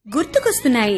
గుర్తుకొస్తున్నాయి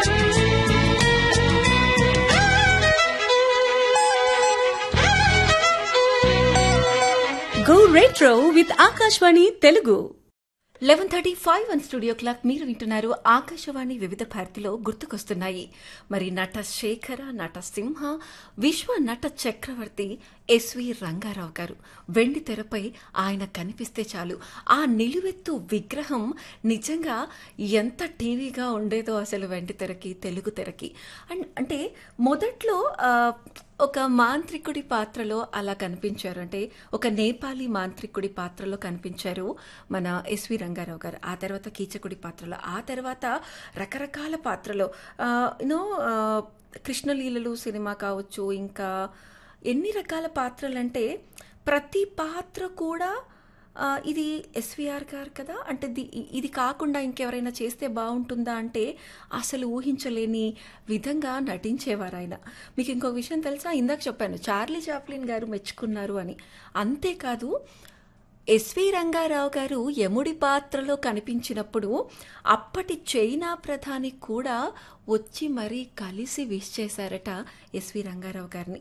go retro with Akashvani Telugu eleven thirty five one studio clock మీరు వింటున్నారు ఆకాశవాణి వివిధ భారతిలో గుర్తుకొస్తున్నాయి మరి నట శేఖర నట సింహ విశ్వ నట చక్రవర్తి ఎస్వి రంగారావు గారు వెండి తెరపై ఆయన కనిపిస్తే చాలు ఆ నిలువెత్తు విగ్రహం నిజంగా ఎంత టీవీగా ఉండేదో అసలు వెండి తెరకి తెలుగు తెరకి అండ్ అంటే మొదట్లో ఆ, ఒక మాంత్రికుడి పాత్రలో అలా కనిపించారు అంటే ఒక నేపాలీ మాంత్రికుడి పాత్రలో కనిపించారు మన ఎస్వి రంగారావు గారు ఆ తర్వాత కీచకుడి పాత్రలో ఆ తర్వాత రకరకాల పాత్రలో యూనో కృష్ణలీలలు సినిమా కావచ్చు ఇంకా ఎన్ని రకాల పాత్రలు అంటే ప్రతి పాత్ర కూడా ఆ, ఇది ఎస్విఆర్ గారు కదా అంటే ది- ఇ- ఇది కాకుండా ఇంకెవరైనా చేస్తే బాగుంటుందా అంటే అసలు ఊహించలేని విధంగా నటించేవారు ఆయన మీకు ఇంకొక విషయం తెలుసా ఇందాక చెప్పాను చార్లీ చాప్లిన్ గారు మెచ్చుకున్నారు అని అంతేకాదు ఎస్వి రంగారావు గారు యముడి పాత్రలో కనిపించినప్పుడు అప్పటి చైనా ప్రధాని కూడా వచ్చి మరీ కలిసి విష్ చేశారట ఎస్వి రంగారావు గారిని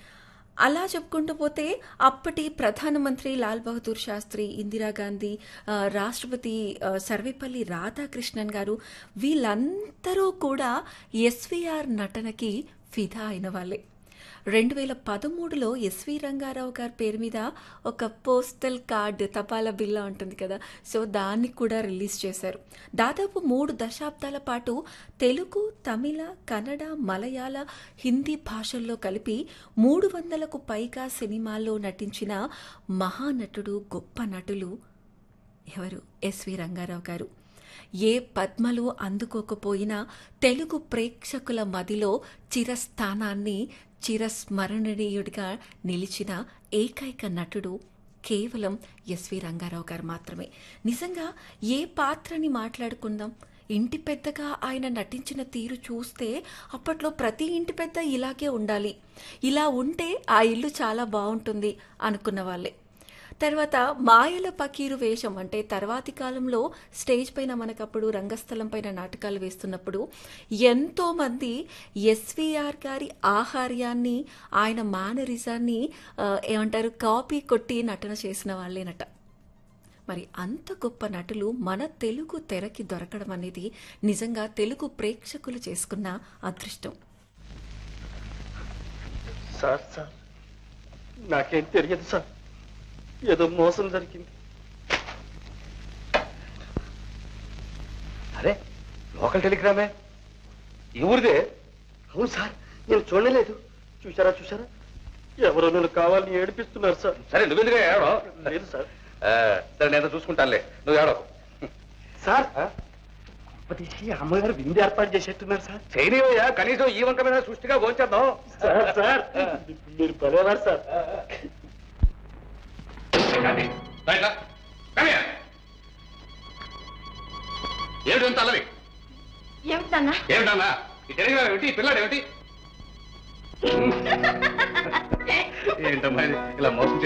అలా చెప్పుకుంటూ పోతే అప్పటి ప్రధానమంత్రి లాల్ బహదూర్ శాస్త్రి ఇందిరాగాంధీ ఆ, రాష్ట్రపతి ఆ, సర్వేపల్లి రాధాకృష్ణన్ గారు వీళ్ళందరూ కూడా ఎస్వీఆర్ నటనకి ఫిదా అయిన వాళ్ళే రెండు వేల పదమూడులో ఎస్వి రంగారావు గారి పేరు మీద ఒక పోస్టల్ కార్డ్ తపాలా బిల్ల ఉంటుంది కదా సో దాన్ని కూడా రిలీజ్ చేశారు దాదాపు మూడు దశాబ్దాల పాటు తెలుగు తమిళ కన్నడ మలయాళ హిందీ భాషల్లో కలిపి మూడు వందలకు పైగా సినిమాల్లో నటించిన మహానటుడు గొప్ప నటులు ఎవరు ఎస్వి రంగారావు గారు ఏ పద్మలు అందుకోకపోయినా తెలుగు ప్రేక్షకుల మదిలో చిరస్థానాన్ని చిరస్మరణీయుడిగా నిలిచిన ఏకైక నటుడు కేవలం ఎస్వి రంగారావు గారు మాత్రమే నిజంగా ఏ పాత్రని మాట్లాడుకుందాం ఇంటి పెద్దగా ఆయన నటించిన తీరు చూస్తే అప్పట్లో ప్రతి ఇంటి పెద్ద ఇలాగే ఉండాలి ఇలా ఉంటే ఆ ఇల్లు చాలా బాగుంటుంది అనుకున్న వాళ్ళే తర్వాత మాయల పకీరు వేషం అంటే తర్వాతి కాలంలో స్టేజ్ పైన మనకప్పుడు రంగస్థలం పైన నాటకాలు వేస్తున్నప్పుడు ఎంతో మంది ఎస్విఆర్ గారి ఆహార్యాన్ని ఆయన మేనరిజాన్ని ఆ, ఏమంటారు కాపీ కొట్టి నటన చేసిన వాళ్ళేనట మరి అంత గొప్ప నటులు మన తెలుగు తెరకి దొరకడం అనేది నిజంగా తెలుగు ప్రేక్షకులు చేసుకున్న అదృష్టం సార్ సార్ నాకేం తెలియదు సార్ ఏదో మోసం జరిగింది అరే లోకల్ టెలిగ్రామే ఈ ఊరిదే అవును సార్ నేను చూడలేదు చూసారా చూసారా ఎవరో నన్ను కావాలని ఏడిపిస్తున్నారు సార్ సరే నువ్వెందుకు ఏడో లేదు సార్ సరే నేను చూసుకుంటానులే నువ్వు ఏడో సార్ అప్పటికి అమ్మగారు విందు ఏర్పాటు చేసేట్టున్నారు సార్ చేయనివయ్యా కనీసం ఈ వంక మీద సృష్టిగా భోంచేద్దాం సార్ సార్ మీరు పడేవారు సార్ కానీ, రా ఇట్లా. కానీ. ఏమిటి అంత అల్లరి ఏమిటన్నా ఏమిటన్నా ఈ టెలిగ్రామ్ ఏమిటి ఈ పిల్లాడు ఏమిటి ఏంటమ్మా ఇది? ఇలా మోసం